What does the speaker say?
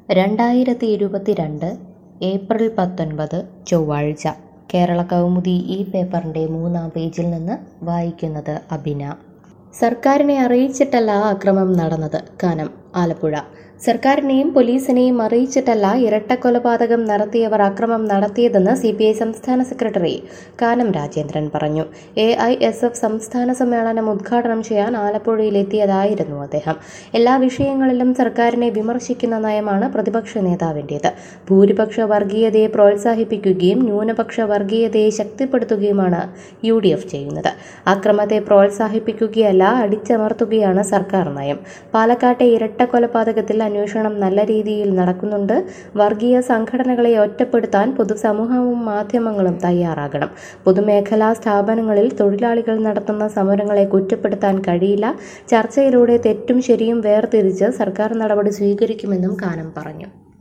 രണ്ടായിരത്തി ഇരുപത്തിരണ്ട് ഏപ്രിൽ പത്തൊൻപത് ചൊവ്വാഴ്ച കേരള കൗമുദി ഈ പേപ്പറിൻ്റെ മൂന്നാം പേജിൽ നിന്ന് വായിക്കുന്നത് അബിന സർക്കാരിനെ അറിയിച്ചിട്ടല്ല അക്രമം നടന്നത് കാനം ആലപ്പുഴ സർക്കാരിനെയും പോലീസിനെയും അറിയിച്ചിട്ടല്ല ഇരട്ടക്കൊലപാതകം നടത്തിയവർ അക്രമം നടത്തിയതെന്ന് സി പി ഐ സംസ്ഥാന സെക്രട്ടറി കാനം രാജേന്ദ്രൻ പറഞ്ഞു എ ഐ എസ് എഫ് സംസ്ഥാന സമ്മേളനം ഉദ്ഘാടനം ചെയ്യാൻ ആലപ്പുഴയിലെത്തിയതായിരുന്നു അദ്ദേഹം എല്ലാ വിഷയങ്ങളിലും സർക്കാരിനെ വിമർശിക്കുന്ന നയമാണ് പ്രതിപക്ഷ നേതാവിൻ്റേത് ഭൂരിപക്ഷ വർഗീയതയെ പ്രോത്സാഹിപ്പിക്കുകയും ന്യൂനപക്ഷ വർഗീയതയെ ശക്തിപ്പെടുത്തുകയുമാണ് യു ഡി എഫ് ചെയ്യുന്നത് അക്രമത്തെ പ്രോത്സാഹിപ്പിക്കുകയല്ല അടിച്ചമർത്തുകയാണ് സർക്കാർ നയം പാലക്കാട്ടെ ഇരട്ടക്കൊലപാതകത്തിൽ അന്വേഷണം നല്ല രീതിയിൽ നടക്കുന്നുണ്ട് വർഗീയ സംഘടനകളെ ഒറ്റപ്പെടുത്താൻ പൊതുസമൂഹവും മാധ്യമങ്ങളും തയ്യാറാകണം പൊതുമേഖലാ സ്ഥാപനങ്ങളിൽ തൊഴിലാളികൾ നടത്തുന്ന സമരങ്ങളെ കുറ്റപ്പെടുത്താൻ കഴിയില്ല ചർച്ചയിലൂടെ തെറ്റും ശരിയും വേർതിരിച്ച് സർക്കാർ നടപടി സ്വീകരിക്കുമെന്നും കാനം പറഞ്ഞു